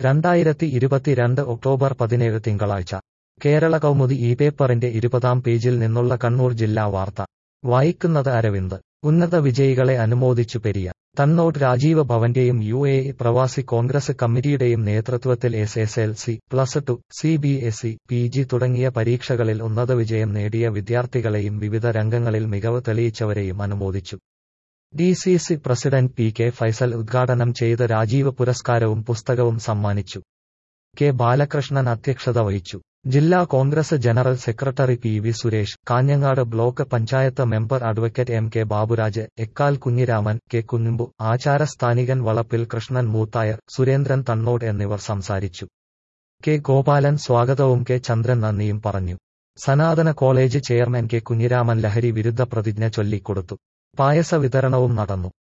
രണ്ടായിരത്തി ഇരുപത്തിരണ്ട് ഒക്ടോബർ പതിനേഴ് തിങ്കളാഴ്ച കേരള കൗമുദി ഈ പേപ്പറിന്റെ ഇരുപതാം പേജിൽ നിന്നുള്ള കണ്ണൂർ ജില്ലാ വാർത്ത വായിക്കുന്നത് അരവിന്ദ് ഉന്നത വിജയികളെ അനുമോദിച്ചു പെരിയ തന്നോട്ട് രാജീവ് ഭവന്റെയും യു എ ഇ പ്രവാസി കോൺഗ്രസ് കമ്മിറ്റിയുടെയും നേതൃത്വത്തിൽ S S L C plus two C B S E P G തുടങ്ങിയ പരീക്ഷകളിൽ ഉന്നത വിജയം നേടിയ വിദ്യാർത്ഥികളെയും വിവിധ രംഗങ്ങളിൽ മികവ് തെളിയിച്ചവരെയും അനുമോദിച്ചു D C C president P K Faisal ഉദ്ഘാടനം ചെയ്ത് രാജീവ് പുരസ്കാരവും പുസ്തകവും സമ്മാനിച്ചു കെ ബാലകൃഷ്ണൻ അധ്യക്ഷത വഹിച്ചു ജില്ലാ Congress general secretary P V Suresh Kanhangad block panchayat member advocate M K Baburaj Ekkal Kunhiraman K Kunhumbu ആചാരസ്ഥാനികൻ വളപ്പിൽ കൃഷ്ണൻ മൂത്തായർ സുരേന്ദ്രൻ തണ്ണോട് എന്നിവർ സംസാരിച്ചു കെ ഗോപാലൻ സ്വാഗതവും കെ ചന്ദ്രൻ നന്ദിയും പറഞ്ഞു സനാതന കോളേജ് ചെയർമാൻ കെ കുഞ്ഞിരാമൻ ലഹരി വിരുദ്ധ പ്രതിജ്ഞ ചൊല്ലിക്കൊടുത്തു പായസ വിതരണവും നടന്നു